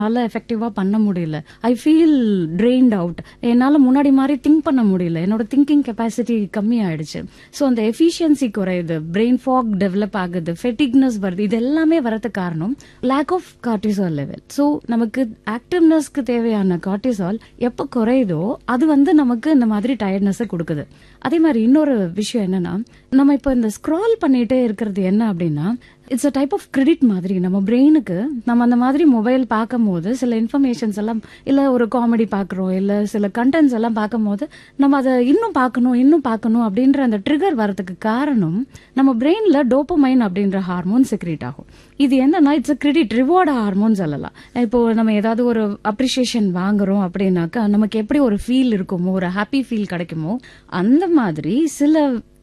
என்னால எஃபெக்டிவா பண்ண முடியல ஐ ஃபீல் ட்ரெயின்ட் அவுட் என்னால முன்னாடி மாதிரி திங்க் பண்ண முடியல என்னோட திங்கிங் கெப்பாசிட்டி கம்மி ஆயிடுச்சு ஸோ அந்த எஃபிஷியன்சி குறையுது பிரெயின் ஃபாக் டெவலப் ஆகுது ஃபெட்டிக்னஸ் வருது இது எல்லாமே வரதுக்கு காரணம் lack of cortisol level so நமக்கு ஆக்டிவ்னஸ்க்கு தேவையான கார்டிசால் எப்போ குறையுதோ அது வந்து நமக்கு இந்த மாதிரி டயர்ட்னஸை கொடுக்குது அதே மாதிரி இன்னொரு விஷயம் என்னன்னா நம்ம இப்போ இந்த ஸ்க்ரால் பண்ணிட்டே இருக்கிறது என்ன அப்படின்னா it's a type of credit மாதிரி நம்ம பிரெயினுக்கு நம்ம அந்த மாதிரி மொபைல் பார்க்கும் போது சில இன்ஃபர்மேஷன்ஸ் எல்லாம் இல்ல ஒரு காமெடி பார்க்குறோம் இல்ல சில கண்டென்ட்ஸ் எல்லாம் பார்க்கும் போது நம்ம அதை இன்னும் பார்க்கணும் இன்னும் பார்க்கணும் அப்படின்ற அந்த ட்ரிகர் வரதுக்கு காரணம் நம்ம பிரெயின்ல டோப்பமைன் அப்படின்ற ஹார்மோன் செக்ரேட் ஆகும் இது என்னன்னா it's a credit reward hormone சொல்லலாம் இப்போ நம்ம ஏதாவது ஒரு அப்ரிசியேஷன் வாங்குறோம் அப்படின்னாக்கா நமக்கு எப்படி ஒரு ஃபீல் இருக்குமோ ஒரு ஹாப்பி ஃபீல் கிடைக்குமோ அந்த மாதிரி சில